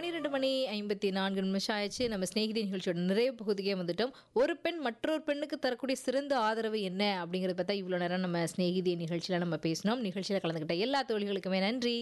பன்னிரெண்டு மணி ஐம்பத்தி நான்கு நிமிஷம் ஆயிடுச்சு நம்ம ஸ்நேகிதி நிகழ்ச்சியோட நிறைய பகுதிக்கே வந்துட்டோம் ஒரு பெண் மற்றொரு பெண்ணுக்கு தரக்கூடிய சிறந்த ஆதரவு என்ன அப்படிங்கிறத பார்த்தா இவ்வளோ நேரம் நம்ம ஸ்நேகிதி நிகழ்ச்சியில் நம்ம பேசினோம் நிகழ்ச்சியில் கலந்துக்கிட்ட எல்லா தோழிகளுக்குமே நன்றி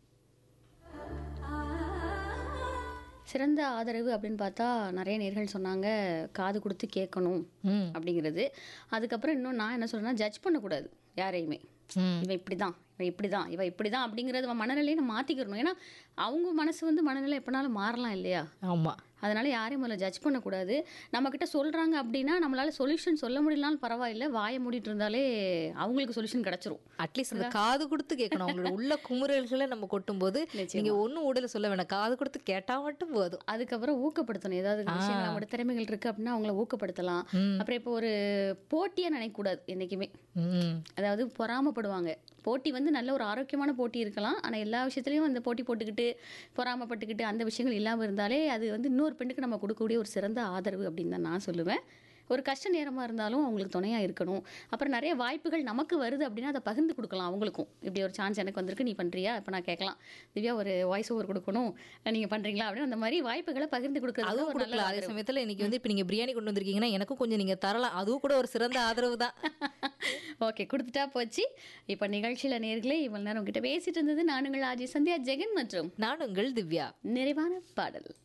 சிறந்த ஆதரவு அப்படின்னு பார்த்தா நிறைய நேர்கள் சொன்னாங்க காது கொடுத்து கேட்கணும் ம் அப்படிங்கிறது அதுக்கப்புறம் இன்னும் நான் என்ன சொல்றேன்னா ஜட்ஜ் பண்ணக்கூடாது யாரையுமே ம் இவ இப்படி தான் இவ இப்படி தான் இவ இப்படி தான் அப்படிங்கிறது நம்ம மனநிலையை நம்ம மாற்றிக்கிறணும் ஏன்னா அவங்க மனசு வந்து மனநிலை எப்போனாலும் மாறலாம் இல்லையா ஆமாம் அதனால யாரையும் முதல்ல ஜட்ஜ் பண்ணக்கூடாது நம்மக்கிட்ட சொல்கிறாங்க அப்படின்னா நம்மளால சொல்யூஷன் சொல்ல முடியலனாலும் பரவாயில்ல வாயை மூடிட்டு இருந்தாலே அவங்களுக்கு சொல்யூஷன் கிடச்சிரும் அட்லீஸ்ட் அந்த காது கொடுத்து கேட்கணும் அவங்களோட உள்ள குமுறல்களை நம்ம கொட்டும்போது நீங்க ஒன்றும் ஊடல சொல்ல வேணாம் காது கொடுத்து கேட்டா மட்டும் போதும் அதுக்கப்புறம் ஊக்கப்படுத்தணும் ஏதாவது விஷயங்கள் நம்மளோட திறமைகள் இருக்குது அப்படின்னா அவங்கள ஊக்கப்படுத்தலாம் ம். அப்புறம் இப்போ ஒரு போட்டியாக நினைக்கக்கூடாது என்றைக்குமே ம் அதாவது பொறாமப்படுவாங்க போட்டி வந்து நல்ல ஒரு ஆரோக்கியமான போட்டி இருக்கலாம் ஆனால் எல்லா விஷயத்துலையும் அந்த போட்டி போட்டுக்கிட்டு பொறாமப்பட்டுக்கிட்டு அந்த விஷயங்கள் இல்லாமல் இருந்தாலே அது வந்து இன்னொரு பெண்ணுக்கு நம்ம கொடுக்கக்கூடிய ஒரு சிறந்த ஆதரவு அப்படின்னு தான் நான் சொல்லுவேன் ஒரு கஷ்ட நேரமாக இருந்தாலும் அவங்களுக்கு துணையாக இருக்கணும் அப்புறம் நிறைய வாய்ப்புகள் நமக்கு வருது அப்படின்னா அதை பகிர்ந்து கொடுக்கலாம் அவங்களுக்கும் இப்படி ஒரு சான்ஸ் எனக்கு வந்திருக்கு நீ பண்ணுறியா இப்போ நான் கேட்கலாம் திவ்யா ஒரு வாய்ஸ் ஓவர் கொடுக்கணும் நீங்கள் பண்ணுறீங்களா அப்படின்னு அந்த மாதிரி வாய்ப்புகளை பகிர்ந்து கொடுக்குறது அதுவும் ஒரு நல்ல கொடுக்கலாம் அதே ஆதரவு. சமயத்துல இன்னைக்கு வந்து இப்போ நீங்க பிரியாணி கொண்டு வந்திருக்கீங்கன்னா எனக்கும் கொஞ்சம் நீங்க தரலாம் அதுவும் கூட ஒரு சிறந்த ஆதரவு தான் ஓகே கொடுத்துட்டா போச்சு இப்போ நிகழ்ச்சியில் நேர்களே இவ்வளோ நேரம் உங்ககிட்ட பேசிட்டு இருந்தது நான் உங்கள் ஆஜி சந்தியா ஜெகன் மற்றும் நான் உங்கள் திவ்யா நிறைவான பாடல்